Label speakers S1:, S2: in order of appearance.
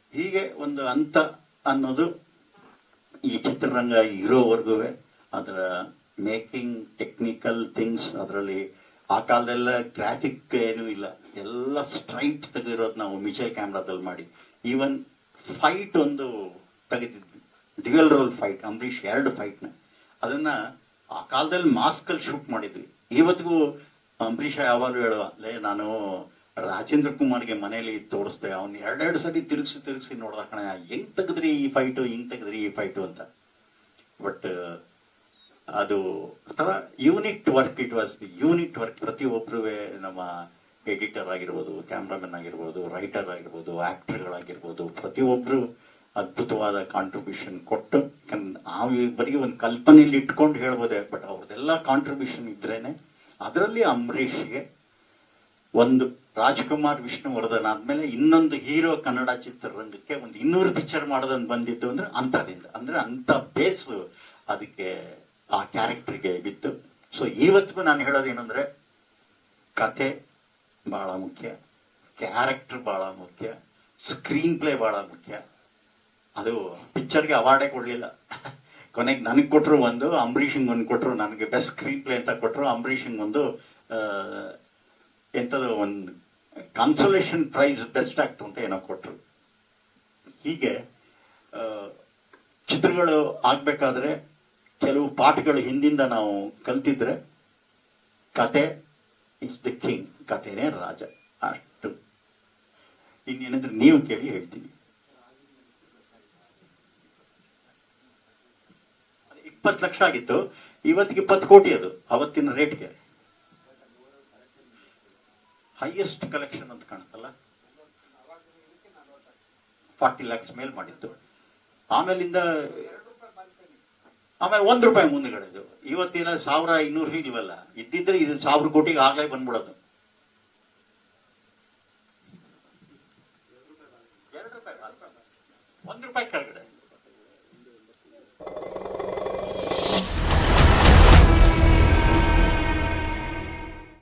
S1: ಹೀಗೆ ಒಂದು ಹಂತ ಅನ್ನೋದು ಈ ಚಿತ್ರರಂಗ ಇರೋವರೆಗೂ ಅದರ ಮೇಕಿಂಗ್ ಟೆಕ್ನಿಕಲ್ ಥಿಂಗ್ಸ್ ಅದರಲ್ಲಿ ಆ ಕಾಲದೆಲ್ಲ ಗ್ರಾಫಿಕ್ ಏನೂ ಇಲ್ಲ ಎಲ್ಲ ಸ್ಟ್ರೈಟ್ ತೆಗೆದಿರೋದು ನಾವು ಮಿಚಲ್ ಕ್ಯಾಮ್ರಾದಲ್ಲಿ ಮಾಡಿ ಈವನ್ ಫೈಟ್ ಒಂದು ತೆಗೆದಿದ್ವಿ ಡ್ಯುಯಲ್ ರೋಲ್ ಫೈಟ್ ಅಂಬರೀಷ್ ಎರಡು ಫೈಟ್ನ ಅದನ್ನ ಆ ಕಾಲದಲ್ಲಿ ಮಾಸ್ಕ್ ಅಲ್ಲಿ ಶೂಟ್ ಮಾಡಿದ್ವಿ ಇವತ್ತಿಗೂ ಅಂಬರೀಷ ಯಾವಾಗಲೂ ಹೇಳುವ ಲೇ ನಾನು ರಾಜೇಂದ್ರ ಕುಮಾರ್ಗೆ ಮನೇಲಿ ತೋರಿಸ್ದೆ ಅವ್ನು ಎರಡೆರಡು ಸರಿ ತಿರುಗಿಸಿ ತಿರುಗಿಸಿ ನೋಡ್ದ ಕಣ ಹೆಂಗ್ ತೆಗೆದ್ರಿ ಈ ಫೈಟು ಹಿಂಗ್ ತೆಗೆದ್ರಿ ಈ ಫೈಟು ಅಂತ ಬಟ್ ಅದು ತರ unit work it was the unit work ಪ್ರತಿಯೊಬ್ಬರು ನಮ್ಮ ಎಡಿಟರ್ ಆಗಿರ್ಬೋದು ಕ್ಯಾಮ್ರಾಮನ್ ಆಗಿರ್ಬೋದು ರೈಟರ್ ಆಗಿರ್ಬೋದು ಆಕ್ಟರ್ಗಳಾಗಿರ್ಬೋದು ಪ್ರತಿಯೊಬ್ರು ಅದ್ಭುತವಾದ ಕಾಂಟ್ರಿಬ್ಯೂಷನ್ ಕೊಟ್ಟು ನಾವು ಬರೀ ಒಂದು ಕಲ್ಪನೆಯಲ್ಲಿ ಇಟ್ಕೊಂಡು ಹೇಳ್ಬೋದೇ ಬಟ್ ಅವ್ರದ್ದೆಲ್ಲ ಕಾಂಟ್ರಿಬ್ಯೂಷನ್ ಇದ್ರೇನೆ ಅದರಲ್ಲಿ ಅಂಬರೀಷ್ಗೆ ಒಂದು ರಾಜ್ಕುಮಾರ್ ವಿಷ್ಣುವರ್ಧನ್ ಆದ್ಮೇಲೆ ಇನ್ನೊಂದು ಹೀರೋ ಕನ್ನಡ ಚಿತ್ರರಂಗಕ್ಕೆ ಒಂದು ಇನ್ನೂರು ಪಿಕ್ಚರ್ ಮಾಡೋದನ್ನ ಬಂದಿದ್ದು ಅಂದ್ರೆ ಅಂತದಿಂದ ಅಂದ್ರೆ ಅಂತ ಬೇಸ್ ಅದಕ್ಕೆ ಆ ಕ್ಯಾರೆಕ್ಟರ್ಗೆ ಬಿತ್ತು ಸೊ ಇವತ್ತಿಗೂ ನಾನು ಹೇಳೋದೇನಂದ್ರೆ ಕತೆ ಬಹಳ ಮುಖ್ಯ ಕ್ಯಾರೆಕ್ಟರ್ ಬಹಳ ಮುಖ್ಯ ಸ್ಕ್ರೀನ್ ಪ್ಲೇ ಬಹಳ ಮುಖ್ಯ ಅದು ಪಿಕ್ಚರ್ಗೆ ಅವಾರ್ಡೇ ಕೊಡ್ಲಿಲ್ಲ ಕೊನೆಗೆ ನನಗೆ ಕೊಟ್ಟರು ಒಂದು ಅಂಬರೀಷಿಂಗ್ ಒಂದು ಕೊಟ್ಟರು ನನಗೆ ಬೆಸ್ಟ್ ಸ್ಕ್ರೀನ್ ಪ್ಲೇ ಅಂತ ಕೊಟ್ಟರು ಅಂಬರೀಷಿಂಗ್ ಒಂದು ಆ, ಎಂಥದ್ದು ಒಂದು ಕನ್ಸೋಲೇಷನ್ ಪ್ರೈಸ್ ಬೆಸ್ಟ್ ಆಕ್ಟ್ ಅಂತ ಏನೋ ಕೊಟ್ಟರು ಹೀಗೆ ಆ, ಚಿತ್ರಗಳು ಆಗ್ಬೇಕಾದ್ರೆ ಕೆಲವು ಪಾಠಗಳು ಹಿಂದಿಂದ ನಾವು ಕಲ್ತಿದ್ರೆ ಕತೆ ಇಸ್ ದ ಕಿಂಗ್ ಕಥೆನೇ ರಾಜ ಅಷ್ಟು ಇನ್ನೇನಂದ್ರೆ ನೀವು ಕೇಳಿ ಹೇಳ್ತೀನಿ ಇಪ್ಪತ್ತು ಲಕ್ಷ ಆಗಿತ್ತು ಇವತ್ತಿಗೆ ಇಪ್ಪತ್ತು ಕೋಟಿ ಅದು ಅವತ್ತಿನ ರೇಟ್ಗೆ ಹೈಯೆಸ್ಟ್ ಕಲೆಕ್ಷನ್ ಅಂತ ಕಾಣುತ್ತಲ್ಲ ಫಾರ್ಟಿ ಲ್ಯಾಕ್ಸ್ ಮೇಲ್ ಮಾಡಿದ್ದು ಆಮೇಲಿಂದ ಆಮೇಲೆ ಒಂದ್ ರೂಪಾಯಿ ಮುಂದುಗಡೆದು ಇವತ್ತಿನ ಸಾವಿರ ಇನ್ನೂರು ಇಲ್ವಲ್ಲ ಇದ್ದಿದ್ರೆ ಇದು ಸಾವಿರ ಕೋಟಿಗೆ ಆಗ್ಲೇ ಬಂದ್ಬಿಡೋದು ಎರಡು ರೂಪಾಯಿ ಒಂದ್ ರೂಪಾಯಿ ಕೆಳಗಡೆ